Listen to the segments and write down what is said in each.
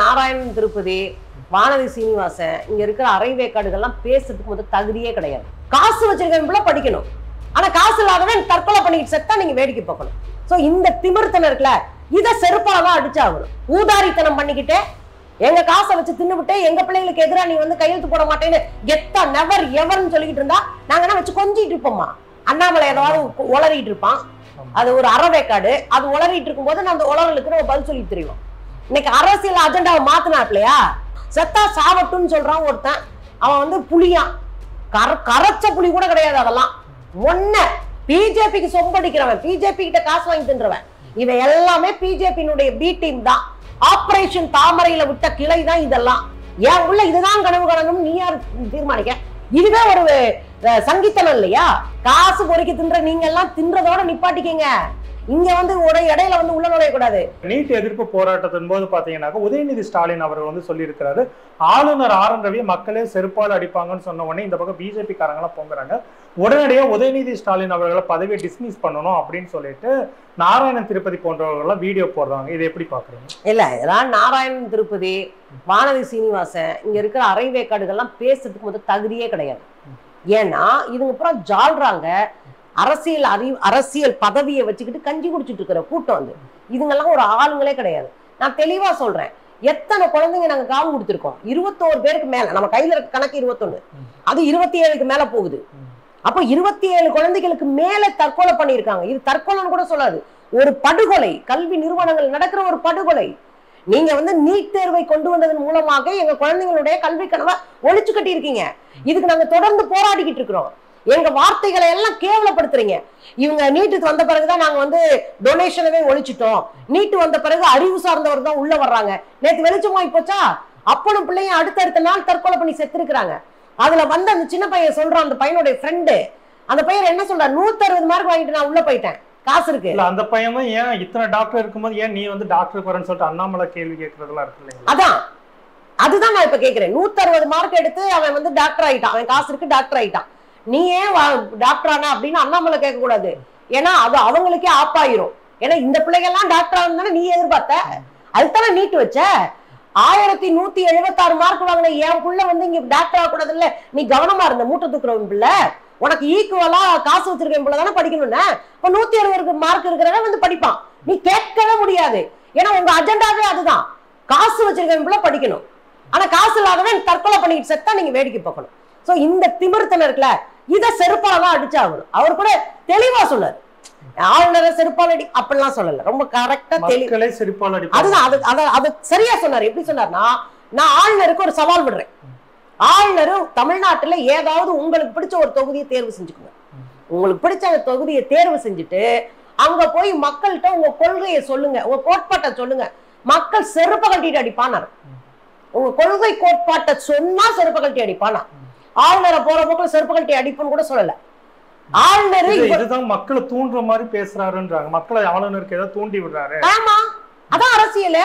நாராயணன் திருப்பதி வானதி சீனிவாசன் இங்க இருக்கிற அரைவேக்காடுகள்லாம் பேசுறதுக்கு முதல் தகுதியே கிடையாது காசு வச்சிருக்கவன் படிக்கணும் ஆனா காசு இல்லாதவன் தற்கொலை பண்ணிட்டு செத்தா நீங்க வேடிக்கை பார்க்கணும் சோ இந்த திமிர்த்தனம் இருக்குல்ல இத செருப்பால தான் அடிச்சாகணும் ஊதாரித்தனம் பண்ணிக்கிட்டு எங்க காசை வச்சு தின்னுவிட்டு எங்க பிள்ளைங்களுக்கு எதிரா நீ வந்து கையெழுத்து போட மாட்டேன்னு கெத்தா நெவர் எவர்னு சொல்லிக்கிட்டு இருந்தா நாங்க என்ன வச்சு கொஞ்சிட்டு இருப்போம்மா அண்ணாமலை ஏதாவது உளறிட்டு இருப்பான் அது ஒரு அறவேக்காடு அது உளறிட்டு இருக்கும்போது நான் அந்த உளறலுக்கு நம்ம பதில் சொல்லி தெரியும் இன்னைக்கு அரசியல் அஜெண்டாவை மாத்தினாப்லையா செத்தா சாவட்டும்னு சொல்றான் ஒருத்தன் அவன் வந்து புலியான் கர கரைச்ச புலி கூட கிடையாது அதெல்லாம் ஒன்ன பிஜேபிக்கு சொம்படிக்கிறவன் பிஜேபி கிட்ட காசு வாங்கி தின்றவன் இவன் எல்லாமே பிஜேபியினுடைய பி டீம் தான் ஆபரேஷன் தாமரையில விட்ட கிளை தான் இதெல்லாம் ஏன் உள்ள இதுதான் கனவு காணணும் நீ யார் தீர்மானிக்க இதுவே ஒரு அஹ், சங்கித்தனம் இல்லையா காசு பொறுக்கி தின்ற நீங்க எல்லாம் தின்றதோட நிப்பாட்டிக்கங்க இங்க வந்து ஒரு இடையில வந்து உள்ள நுழையக்கூடாது நீட் எதிர்ப்பு போராட்டத்தின் போது பாத்தீங்கன்னாக்கா உதயநிதி ஸ்டாலின் அவர்கள் வந்து சொல்லியிருக்கிறாரு ஆளுநர் ஆர் என் ரவி மக்களே செருப்பால் அடிப்பாங்கன்னு சொன்ன உடனே இந்த பக்கம் பிஜேபி காரங்களாம் பொங்குறாங்க உடனடியா உதயநிதி ஸ்டாலின் அவர்களை பதவியை டிஸ்மிஸ் பண்ணணும் அப்படின்னு சொல்லிட்டு நாராயணன் திருப்பதி போன்றவர்கள்லாம் வீடியோ போடுறாங்க இதை எப்படி பாக்குறீங்க இல்ல இதெல்லாம் நாராயணன் திருப்பதி வானதி சீனிவாசன் இங்க இருக்கிற அரைவேக்காடுகள்லாம் பேசுறதுக்கு முதல் தகுதியே கிடையாது ஏன்னா இதுங்க அப்புறம் ஜால்றாங்க அரசியல் அறி அரசியல் பதவியை வச்சுக்கிட்டு கஞ்சி குடிச்சிட்டு இருக்கிற கூட்டம் வந்து இதுங்கெல்லாம் ஒரு ஆளுங்களே கிடையாது நான் தெளிவா சொல்றேன் எத்தனை குழந்தைங்க நாங்க காவு கொடுத்துருக்கோம் இருபத்தோரு பேருக்கு மேல நம்ம கையில இருக்க கணக்கு இருபத்தொன்னு அது இருபத்தி ஏழுக்கு மேல போகுது அப்போ இருபத்தி ஏழு குழந்தைகளுக்கு மேல தற்கொலை பண்ணியிருக்காங்க இது தற்கொலைன்னு கூட சொல்லாது ஒரு படுகொலை கல்வி நிறுவனங்கள் நடக்கிற ஒரு படுகொலை நீங்க வந்து நீட் தேர்வை கொண்டு வந்ததன் மூலமாக எங்க குழந்தைங்களுடைய கல்வி கனவை ஒழிச்சு கட்டி இருக்கீங்க இதுக்கு நாங்க தொடர்ந்து போராடிக்கிட்டு இருக்கிறோம் எங்க வார்த்தைகளை எல்லாம் கேவலப்படுத்துறீங்க இவங்க நீட்டுக்கு வந்த பிறகுதான் நாங்க வந்து டொனேஷனவே ஒழிச்சிட்டோம் நீட்டு வந்த பிறகு அறிவு சார்ந்தவர் தான் உள்ள வர்றாங்க நேத்து வெளிச்சமாயி போச்சா அப்பனும் பிள்ளையும் அடுத்தடுத்த நாள் தற்கொலை பண்ணி செத்துருக்குறாங்க அதுல வந்து அந்த சின்ன பையன் சொல்றான் அந்த பையனுடைய ஃப்ரெண்டு அந்த பையன் என்ன சொல்றான் நூத்தி அறுபது மார்க் வாங்கிட்டு நான் உள்ள போயிட்டேன் காசு இருக்கு இல்ல அந்த பையன் தான் ஏன் இத்தனை டாக்டர் இருக்கும்போது ஏன் நீ வந்து டாக்டர் வரேன்னு சொல்லிட்டு அண்ணாமலை கேள்வி கேட்கறதெல்லாம் இருக்கு இல்லைங்களா அதான் அதுதான் நான் இப்ப கேக்குறேன் நூத்தி அறுபது மார்க் எடுத்து அவன் வந்து டாக்டர் ஆயிட்டான் அவன் காசு இருக்கு டாக்டர் ஆயிட்டான் நீ ஏன் டாக்டர் ஆனா அப்படின்னு அண்ணாமலை கேட்க கூடாது ஏன்னா அது அவங்களுக்கே ஆப்பாயிரும் ஏன்னா இந்த பிள்ளைங்க எல்லாம் டாக்டர் ஆகணும்னு நீ எதிர்பார்த்த அதுதானே நீட்டு வச்ச ஆயிரத்தி நூத்தி எழுபத்தாறு மார்க் வாங்கின என் புள்ள வந்து இங்க டாக்டர் ஆகக்கூடாது இல்ல நீ கவனமா இருந்த மூட்டை தூக்குறவன் பிள்ளை உனக்கு ஈக்குவலா காசு வச்சிருக்கேன் பிள்ளை தானே படிக்கணும்னு இப்ப நூத்தி அறுபது மார்க் இருக்கிறவன் வந்து படிப்பான் நீ கேட்கவே முடியாது ஏன்னா உங்க அஜெண்டாவே அதுதான் காசு வச்சிருக்கவன் பிள்ளை படிக்கணும் ஆனா காசு இல்லாதவன் தற்கொலை பண்ணிட்டு செத்தா நீங்க வேடிக்கை பார்க்கணும் சோ இந்த திமிர்த்தனம் இருக்குல்ல இத செருப்பால தான் அடிச்சாகணும் அவர் கூட தெளிவா சொன்னார் ஆளுநரை செருப்பால் அடி அப்படிலாம் சொல்லல ரொம்ப கரெக்டா தெளி மக்களே செருப்பால் அடிப்பாங்க அதுதான் அது அத அது சரியா சொன்னார் எப்படி சொன்னார்னா நான் ஆளுநருக்கு ஒரு சவால் விடுறேன் ஆளுநர் தமிழ்நாட்டுல ஏதாவது உங்களுக்கு பிடிச்ச ஒரு தொகுதியை தேர்வு செஞ்சுக்கோங்க உங்களுக்கு பிடிச்ச அந்த தொகுதியை தேர்வு செஞ்சுட்டு அங்க போய் மக்கள்கிட்ட உங்க கொள்கையை சொல்லுங்க உங்க கோட்பாட்டை சொல்லுங்க மக்கள் செருப்ப கட்டிட்டு அடிப்பானார் உங்க கொள்கை கோட்பாட்டை சொன்னா செருப்ப கட்டி அடிப்பானா ஆளுநரை போற போக்குல செருப்ப கட்டி அடிப்புன்னு கூட சொல்லல ஆளுநர் இது- இவர் இதுதான் மக்களை தூண்டுற மாதிரி பேசுறாருன்றாங்க மக்களை ஆளுநருக்கு ஏதாவது தூண்டி விடுறாரு ஆமா அதான் அரசியல்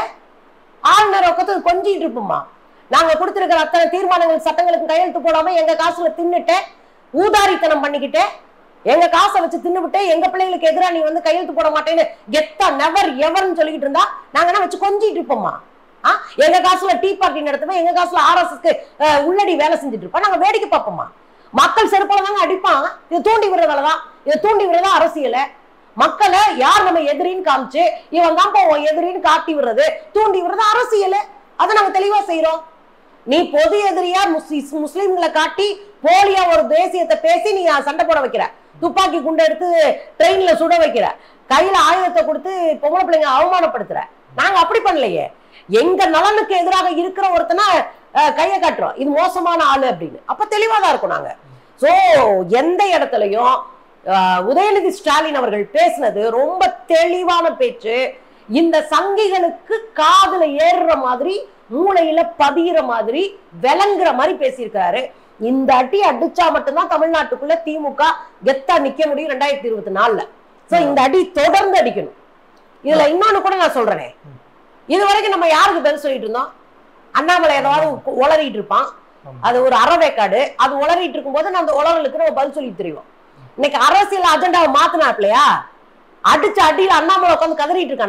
ஆளுநர் உட்காந்து கொஞ்சிட்டு இருப்போமா நாங்க கொடுத்திருக்கிற அத்தனை தீர்மானங்கள் சட்டங்களுக்கு கையெழுத்து போடாம எங்க காசுல தின்னுட்டு ஊதாரித்தனம் பண்ணிக்கிட்டு எங்க காசை வச்சு தின்னுவிட்டு எங்க பிள்ளைங்களுக்கு எதிரா நீ வந்து கையெழுத்து போட மாட்டேன்னு கெத்தா நெவர் எவர்னு சொல்லிக்கிட்டு இருந்தா நாங்க என்ன வச்சு கொஞ்சிட்டு இருப்போமா ஆ? எங்க காசுல டீ பார்ட்டி நடத்துவோம் எங்க காசுல ஆர்எஸ்எஸ்க்கு உள்ளடி வேலை செஞ்சுட்டு இருப்போம் நாங்க வேடிக்கை பார்ப்போமா மக்கள் செருப்பால தாங்க அடிப்பான் இதை தூண்டி விடுறதாலதான் இதை தூண்டி விடுறதா அரசியலை மக்களை யார் நம்ம எதிரின்னு காமிச்சு இவன் தான் உன் எதிரின்னு காட்டி விடுறது தூண்டி விடுறது அரசியல் அதை நாங்க தெளிவா செய்றோம் நீ பொது எதிரியா முஸ்லிஸ் முஸ்லிம்களை காட்டி போலியா ஒரு தேசியத்தை பேசி நீ சண்டை போட வைக்கிற துப்பாக்கி குண்டு எடுத்து ட்ரெயின்ல சுட வைக்கிற கையில ஆயுதத்தை கொடுத்து பொம்பளை பிள்ளைங்க அவமானப்படுத்துற நாங்க அப்படி பண்ணலையே எங்க நலனுக்கு எதிராக இருக்கிற ஒருத்தனை அஹ், கையை காட்டுறோம் இது மோசமான ஆளு அப்படின்னு அப்ப தெளிவா தான் இருக்கும் நாங்க சோ எந்த இடத்துலயும் அஹ், உதயநிதி ஸ்டாலின் அவர்கள் பேசினது ரொம்ப தெளிவான பேச்சு இந்த சங்கிகளுக்கு காதுல ஏறுற மாதிரி மூளையில பதியிற மாதிரி விளங்குற மாதிரி பேசியிருக்காரு இந்த அடி அடிச்சா மட்டும்தான் தமிழ்நாட்டுக்குள்ள திமுக கெத்தா நிக்க முடியும் ரெண்டாயிரத்தி இருபத்தி நாலுல சோ இந்த அடி தொடர்ந்து அடிக்கணும் இதுல இன்னொன்னு கூட நான் சொல்றேனே இது வரைக்கும் நம்ம யாருக்கு பதில் சொல்லிட்டு இருந்தோம் அண்ணாமலை ஏதாவது உளறிட்டு இருப்பான் ஆமா. அது ஒரு அறவேக்காடு அது உளறிட்டு இருக்கும்போது நான் அந்த உளறலுக்கு நம்ம பதில் சொல்லி தெரியும் இன்னைக்கு அரசியல் அஜெண்டாவை மாத்தினாப்லையா அடிச்ச அடியில அண்ணாமலை உட்காந்து கதறிட்டு இருக்கானா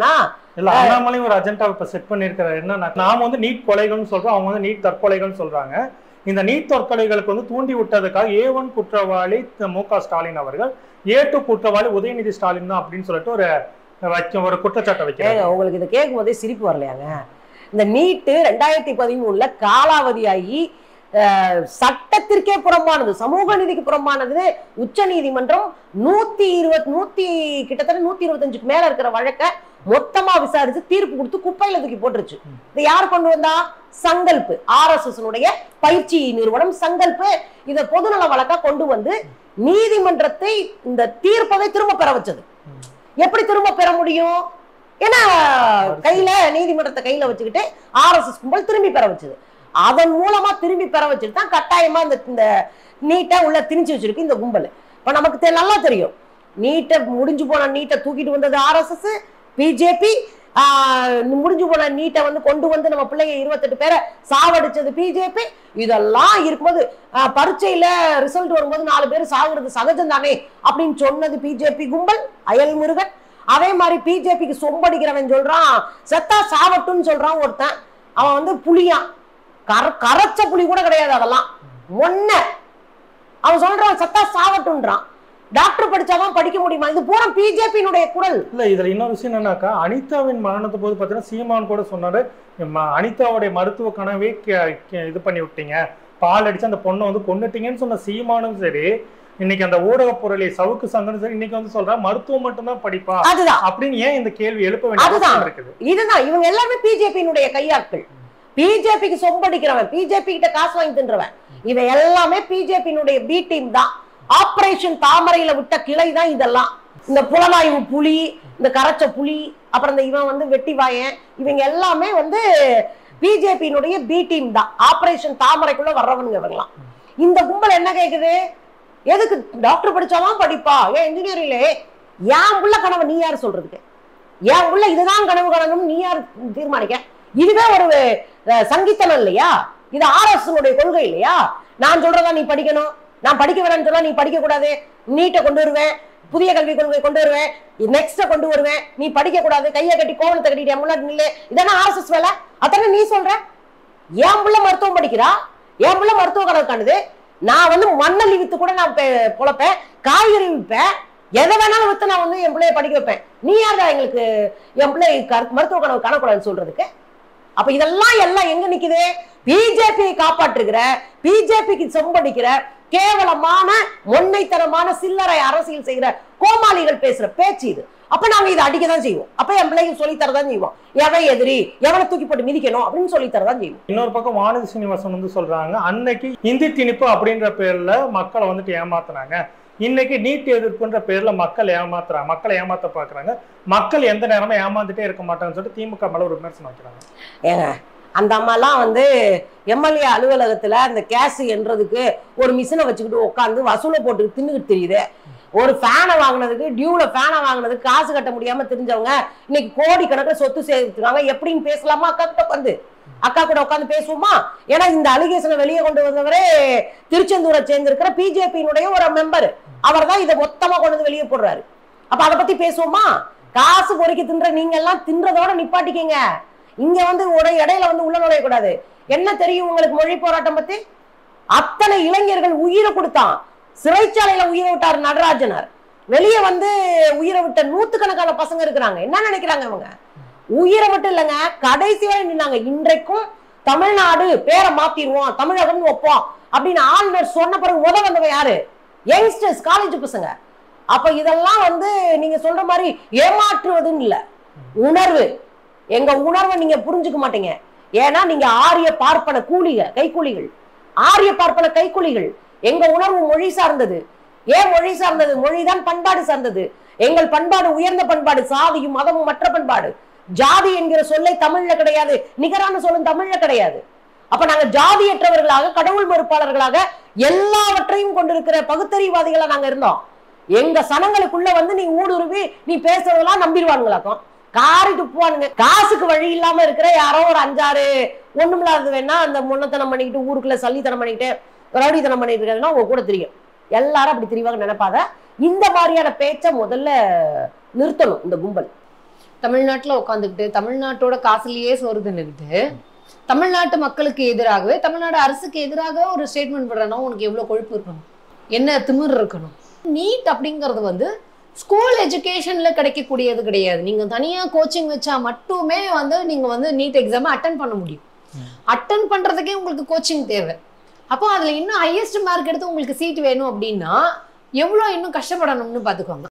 இல்ல அண்ணாமலை ஒரு அஜெண்டா இப்ப செட் பண்ணிருக்கிறாரு என்னன்னா நாம வந்து நீட் கொலைகள்னு சொல்றோம் அவங்க வந்து நீட் தற்கொலைகள்னு சொல்றாங்க இந்த நீட் தற்கொலைகளுக்கு வந்து தூண்டி விட்டதுக்காக ஏ ஒன் குற்றவாளி த- மு க ஸ்டாலின் அவர்கள் ஏ டூ குற்றவாளி உதயநிதி ஸ்டாலின் தான் அப்படின்னு சொல்லிட்டு ஒரு வைக்க ஒரு குற்றச்சாட்டை வைக்கிறாங்க ஏங்க உங்களுக்கு இதை கேட்கும் போதே சிரிப்பு வரலையாங்க இந்த நீட்டு ரெண்டாயிரத்தி பதிமூணுல காலாவதியாகி அஹ், சட்டத்திற்கே புறம்பானது சமூக நீதிக்கு புறம்பானது உச்ச நீதிமன்றம் நூத்தி இருபத் நூத்தி கிட்டத்தட்ட நூத்தி இருபத்தஞ்சுக்கு மேல இருக்கிற வழக்க மொத்தமா விசாரிச்சு தீர்ப்பு கொடுத்து குப்பையில தூக்கி போட்டுருச்சு இதை யார் கொண்டு வந்தா சங்கல்ப் ஆர்எஸ்எஸ் பயிற்சி நிறுவனம் சங்கல்ப் இதை பொதுநல வழக்கா கொண்டு வந்து நீதிமன்றத்தை இந்த தீர்ப்பை திரும்ப பெற வச்சது எப்படி திரும்ப பெற முடியும் ஏன்னா கையில நீதிமன்றத்தை கையில வச்சுக்கிட்டு ஆர்எஸ்எஸ் கும்பல் திரும்பி பெற வச்சது அதன் மூலமா திரும்பி பெற வச்சுட்டு தான் கட்டாயமா இந்த இந்த நீட்டை உள்ள திணிச்சு வச்சிருக்கு இந்த கும்பல் இப்ப நமக்கு தெ- நல்லா தெரியும் நீட்டை முடிஞ்சு போன நீட்டை தூக்கிட்டு வந்தது ஆர்எஸ்எஸ் பிஜேபி முடிஞ்சு போன நீட்டை வந்து கொண்டு வந்து நம்ம பிள்ளைங்க இருபத்தெட்டு பேரை சாவடிச்சது பிஜேபி இதெல்லாம் இருக்கும்போது ஆஹ், பரீட்சையில ரிசல்ட் வரும்போது நாலு பேர் சாகுறது சகஜம் தானே அப்படின்னு சொன்னது பிஜேபி கும்பல் அயல் முருகன் அதே மாதிரி பிஜேபிக்கு சொம்படிக்கிறவன் சொல்றான் செத்தா சாவட்டும்னு சொல்றான் ஒருத்தன் அவன் வந்து புலியான் கர கரைச்ச புலி கூட கிடையாது அதெல்லாம் ஒன்ன அவன் சொல்றான் செத்தா சாவட்டும்ன்றான் டாக்டர் படிச்சாதான் படிக்க முடியுமா இது பூரா பிஜேபியினுடைய குரல் இல்ல இதுல இன்னொரு விஷயம் என்னன்னாக்கா அனிதாவின் மரணத்தை போது பாத்தீங்கன்னா சீமான் கூட சொன்னாரு ம- அனிதாவுடைய மருத்துவ கனவே கே- கே- இது பண்ணி விட்டீங்க பால் அடிச்சு அந்த பொண்ணை வந்து கொன்னுட்டீங்கன்னு சொன்ன சீமானும் சரி இன்னைக்கு அந்த ஊடக பொருளை சவுக்கு சங்கரும் சரி இன்னைக்கு வந்து சொல்றா மருத்துவம் மட்டும்தான் படிப்பா அதுதான் அப்படின்னு ஏன் இந்த கேள்வி எழுப்ப வேண்டிய அதுதான். அவசியம் இருக்குது இதுதான் இவங்க எல்லாமே பிஜேபியினுடைய கையாட்கள் பிஜேபிக்கு சொம்படிக்கிறவன் பிஜேபி கிட்ட காசு வாங்கி தின்றவன் இவன் எல்லாமே பிஜேபியினுடைய பி டீம் தான் ஆபரேஷன் தாமரையில விட்ட கிளை தான் இதெல்லாம் இந்த புலனாய்வு புலி இந்த கரைச்ச புலி அப்புறம் இந்த இவன் வந்து வெட்டி வாயன் இவங்க எல்லாமே வந்து பிஜேபியினுடைய பி டீம் தான் ஆபரேஷன் தாமரைக்குள்ள வர்றவனுங்க இவங்கலாம் இந்த கும்பல் என்ன கேக்குது எதுக்கு டாக்டர் படிச்சாதான் படிப்பா ஏன் இன்ஜினியரிங்ல ஏன் புள்ள கனவு நீ யார் சொல்றதுக்கு ஏன் உள்ள இதுதான் கனவு காணணும் நீ யார் தீர்மானிக்க இதுவே ஒரு அஹ், சங்கித்தனம் இல்லையா இது ஆர்எஸ் கொள்கை இல்லையா நான் சொல்றதா நீ படிக்கணும் நான் படிக்க வேணாம்னு சொன்னா நீ படிக்க கூடாது நீட்டை கொண்டு வருவேன் புதிய கல்விக் கொள்கை கொண்டு வருவேன் நெக்ஸ்ட கொண்டு வருவேன் நீ படிக்க கூடாது கையை கட்டி கோவணத்தை கட்டிட்டு என் முன்னாடி நில்லு இதானே ஆர்எஸ்எஸ் வேலை அதானே நீ சொல்ற என் புள்ள மருத்துவம் படிக்கிறா என் புள்ள மருத்துவ கனவு காணுது நான் வந்து மண்ணள்ளி வித்து கூட நான் பெ- பொழப்பேன் காய்கறி விற்பேன் எதை வேணாலும் வித்து நான் வந்து என் பிள்ளைய படிக்க வைப்பேன் நீ யாரா எங்களுக்கு என் பிள்ளை கரு- மருத்துவ கனவு காணக்கூடாதுன்னு சொல்றதுக்கு அப்ப இதெல்லாம் எல்லாம் எங்க நிக்குது பிஜேபியை காப்பாற்றுகிற பிஜேபிக்கு செம்படிக்கிற கேவலமான மொன்னைத்தனமான சில்லறை அரசியல் செய்கிற கோமாளிகள் பேசுற பேச்சு இது அப்ப நாங்க இதை அடிக்க தான் செய்வோம் அப்ப என் பிள்ளைக்கு சொல்லி தரதான் செய்வோம் எவன் எதிரி எவனை தூக்கி போட்டு மிதிக்கணும் அப்படின்னு சொல்லி தரதான் செய்வோம் இன்னொரு பக்கம் வானதி சீனிவாசன் வந்து சொல்றாங்க அன்னைக்கு இந்தி திணிப்பு அப்படின்ற பேர்ல மக்களை வந்துட்டு ஏமாத்துனாங்க இன்னைக்கு நீட் எதிர்ப்புன்ற பேர்ல மக்கள் ஏமாத்துறாங்க மக்களை ஏமாத்த பாக்குறாங்க மக்கள் எந்த நேரமும் ஏமாந்துட்டே இருக்க மாட்டாங்கன்னு சொல்லிட்டு திமுக மேல ஒரு விமர்சனம் வைக்கிறாங்க ஏங்க அந்த அம்மாலாம் வந்து எம்எல்ஏ அலுவலகத்துல அந்த கேஸ் என்றதுக்கு ஒரு மிஷினை வச்சுக்கிட்டு உட்காந்து வசூலை போட்டு தின்னுக்கிட்டு தெரியுது ஒரு ஃபேனை வாங்கினதுக்கு டியூல ஃபேனை வாங்கினதுக்கு காசு கட்ட முடியாம தெரிஞ்சவங்க இன்னைக்கு கோடி கணக்கில் சொத்து சேர்த்துருக்காங்க எப்படின்னு பேசலாமா அக்கா கிட்ட உட்காந்து அக்கா கூட உட்காந்து பேசுவோமா ஏன்னா இந்த அலிகேஷனை வெளியே கொண்டு வந்தவரே திருச்செந்தூரை சேர்ந்திருக்கிற பிஜேபியினுடைய ஒரு மெம்பர் அவர் தான் இதை மொத்தமா கொண்டு வந்து வெளியே போடுறாரு அப்ப அதை பத்தி பேசுவோமா காசு பொறுக்கி தின்ற நீங்க எல்லாம் தின்றதோட நிப்பாட்டிக்கங்க இங்க வந்து ஒரு இடையில வந்து உள்ள நுழையக்கூடாது என்ன தெரியும் உங்களுக்கு மொழி போராட்டம் பத்தி அத்தனை இளைஞர்கள் உயிரை கொடுத்தான் சிறைச்சாலையில உயிரை விட்டார் நடராஜனர் வெளியே வந்து உயிரை விட்ட நூத்துக்கணக்கான பசங்க இருக்கிறாங்க என்ன நினைக்கிறாங்க இவங்க உயிரை மட்டும் இல்லைங்க கடைசி வரை நின்னாங்க இன்றைக்கும் தமிழ்நாடு பேரை மாத்திடுவோம் தமிழகம் வைப்போம் அப்படின்னு ஆளுநர் சொன்ன பிறகு உத வந்தவன் யாரு யங்ஸ்டர்ஸ் காலேஜ் பசங்க அப்ப இதெல்லாம் வந்து நீங்க சொல்ற மாதிரி ஏமாற்றுவதுன்னு இல்ல உணர்வு எங்க உணர்வை நீங்க புரிஞ்சுக்க மாட்டீங்க ஏன்னா நீங்க ஆரிய பார்ப்பன கூலிக கைக்கூலிகள் ஆரிய பார்ப்பன கைக்கூலிகள் எங்க உணர்வு மொழி சார்ந்தது ஏன் மொழி சார்ந்தது மொழிதான் பண்பாடு சார்ந்தது எங்கள் பண்பாடு உயர்ந்த பண்பாடு சாதியும் மதமும் மற்ற பண்பாடு ஜாதி என்கிற சொல்லை தமிழ்ல கிடையாது நிகரான சொல்லும் தமிழ்ல கிடையாது அப்ப நாங்க ஜாதியற்றவர்களாக கடவுள் மறுப்பாளர்களாக எல்லாவற்றையும் கொண்டிருக்கிற பகுத்தறிவாதிகளா நாங்க இருந்தோம் எங்க சனங்களுக்குள்ள வந்து நீ ஊடுருவி நீ பேசுறதெல்லாம் நம்பிடுவானுங்களாக்கும் காரி துப்புவானுங்க காசுக்கு வழி இல்லாம இருக்கிற யாரோ ஒரு அஞ்சாறு ஒண்ணுமில்லாதது வேணா அந்த முன்னத்தனம் பண்ணிக்கிட்டு ஊருக்குள்ள சல்லித்தனம் பண்ணிக்கிட்டு ரவுடித்தனம் பண்ணிட்டு இருக்கிறதுனா உங்க கூட தெரியும் எல்லாரும் அப்படி தெரிவாங்க நினைப்பாங்க இந்த மாதிரியான பேச்சை முதல்ல நிறுத்தணும் இந்த கும்பல் தமிழ்நாட்டுல உட்காந்துக்கிட்டு தமிழ்நாட்டோட காசுலயே சோறு தின்னுக்கிட்டு தமிழ்நாட்டு மக்களுக்கு எதிராகவே தமிழ்நாடு அரசுக்கு எதிராக ஒரு ஸ்டேட்மெண்ட் பண்றனா உனக்கு எவ்வளவு கொழுப்பு இருக்கணும் என்ன திமிர் இருக்கணும் நீட் அப்படிங்கிறது வந்து ஸ்கூல் எஜுகேஷன்ல கிடைக்கக்கூடியது கிடையாது நீங்க தனியா கோச்சிங் வச்சா மட்டுமே வந்து நீங்க வந்து நீட் எக்ஸாம் அட்டன் பண்ண முடியும் அட்டன் பண்றதுக்கே உங்களுக்கு கோச்சிங் தேவை அப்போ அதுல இன்னும் ஹையஸ்ட் மார்க் எடுத்து உங்களுக்கு சீட் வேணும் அப்படின்னா எவ்வளவு இன்னும் கஷ்டப்படணும்னு பாத்துக்கோங்க